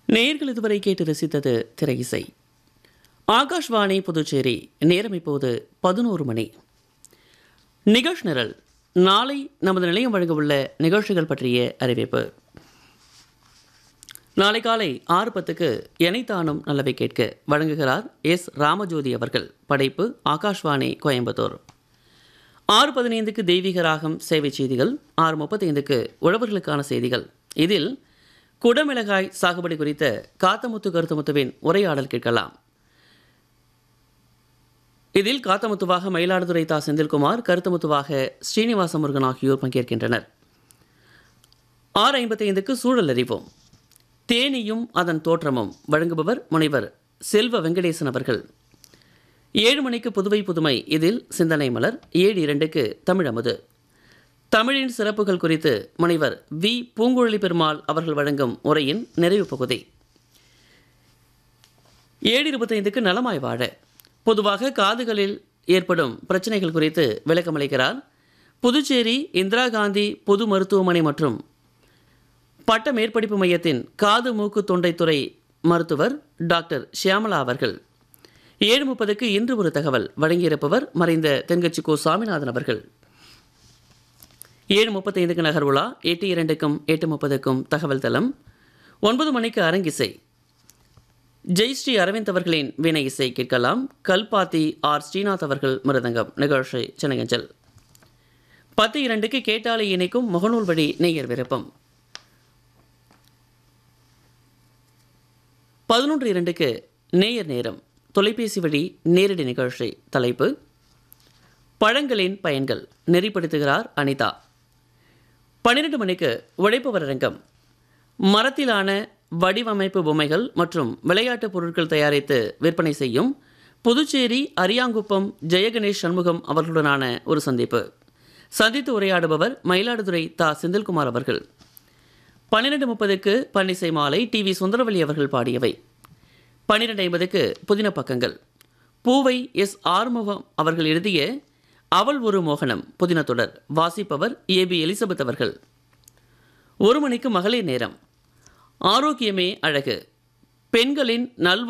நேர்கள் இதுவரை கேட்டு ரசித்தது திரை இசை ஆகாஷ்வாணி புதுச்சேரி நேரம் இப்போது பதினோரு மணி நிகழ்ச்சி நிரல் நாளை நமது நிலையம் வழங்க உள்ள நிகழ்ச்சிகள் பற்றிய அறிவிப்பு நாளை காலை ஆறு பத்துக்கு எனைத்தானும் நல்லவை கேட்க வழங்குகிறார் எஸ் ராமஜோதி அவர்கள் படைப்பு ஆகாஷ்வாணி கோயம்புத்தூர் ஆறு பதினைந்துக்கு தெய்வீக ராகம் சேவை செய்திகள் ஆறு முப்பத்தைந்துக்கு உழவர்களுக்கான செய்திகள் இதில் குடமிளகாய் சாகுபடி குறித்த காத்தமுத்து கருத்தமுத்துவின் உரையாடல் கேட்கலாம் இதில் காத்தமுத்துவாக மயிலாடுதுறை தா செந்தில்குமார் கருத்தமுத்துவாக ஸ்ரீனிவாச முருகன் ஆகியோர் பங்கேற்கின்றனர் ஆறு ஐம்பத்தைந்துக்கு சூழல் அறிவோம் தேனியும் அதன் தோற்றமும் வழங்குபவர் முனைவர் செல்வ வெங்கடேசன் அவர்கள் ஏழு மணிக்கு புதுவை புதுமை இதில் சிந்தனை மலர் ஏழு இரண்டுக்கு தமிழ் அமுது தமிழின் சிறப்புகள் குறித்து முனைவர் வி பூங்குழலி பெருமாள் அவர்கள் வழங்கும் உரையின் நிறைவு பகுதி ஏழு இருபத்தைந்துக்கு நலமாய் வாழ பொதுவாக காதுகளில் ஏற்படும் பிரச்சனைகள் குறித்து விளக்கமளிக்கிறார் புதுச்சேரி இந்திரா காந்தி பொது மருத்துவமனை மற்றும் பட்ட மேற்படிப்பு மையத்தின் காது மூக்கு தொண்டைத்துறை மருத்துவர் டாக்டர் ஷியாமலா அவர்கள் ஏழு முப்பதுக்கு இன்று ஒரு தகவல் வழங்கியிருப்பவர் மறைந்த தென்கட்சி கோ சாமிநாதன் அவர்கள் ஏழு முப்பத்தைந்துக்கு நகர் உலா எட்டு இரண்டுக்கும் எட்டு முப்பதுக்கும் தகவல் தளம் ஒன்பது மணிக்கு அரங்கிசை ஜெய்ஸ்ரீ அரவிந்த் அவர்களின் வீணை இசை கேட்கலாம் கல்பாத்தி ஆர் ஸ்ரீநாத் அவர்கள் மிருதங்கம் நிகழ்ச்சி சென்னையஞ்சல் பத்து இரண்டுக்கு கேட்டாலை இணைக்கும் முகநூல் வழி நேயர் விருப்பம் பதினொன்று இரண்டுக்கு நேயர் நேரம் தொலைபேசி வழி நேரடி நிகழ்ச்சி தலைப்பு பழங்களின் பயன்கள் நெறிப்படுத்துகிறார் அனிதா பன்னிரண்டு மணிக்கு உழைப்பவர் அரங்கம் மரத்திலான வடிவமைப்பு பொம்மைகள் மற்றும் விளையாட்டுப் பொருட்கள் தயாரித்து விற்பனை செய்யும் புதுச்சேரி அரியாங்குப்பம் ஜெயகணேஷ் சண்முகம் அவர்களுடனான ஒரு சந்திப்பு சந்தித்து உரையாடுபவர் மயிலாடுதுறை தா செந்தில்குமார் அவர்கள் பன்னிரெண்டு முப்பதுக்கு பன்னிசை மாலை டி வி சுந்தரவல்லி அவர்கள் பாடியவை பன்னிரெண்டு ஐம்பதுக்கு புதின பக்கங்கள் பூவை எஸ் ஆறுமுகம் அவர்கள் எழுதிய அவள் ஒரு மோகனம் புதின தொடர் வாசிப்பவர் ஏ பி எலிசபெத் அவர்கள் ஒரு மணிக்கு மகளிர் நேரம் ஆரோக்கியமே அழகு பெண்களின் நல்வா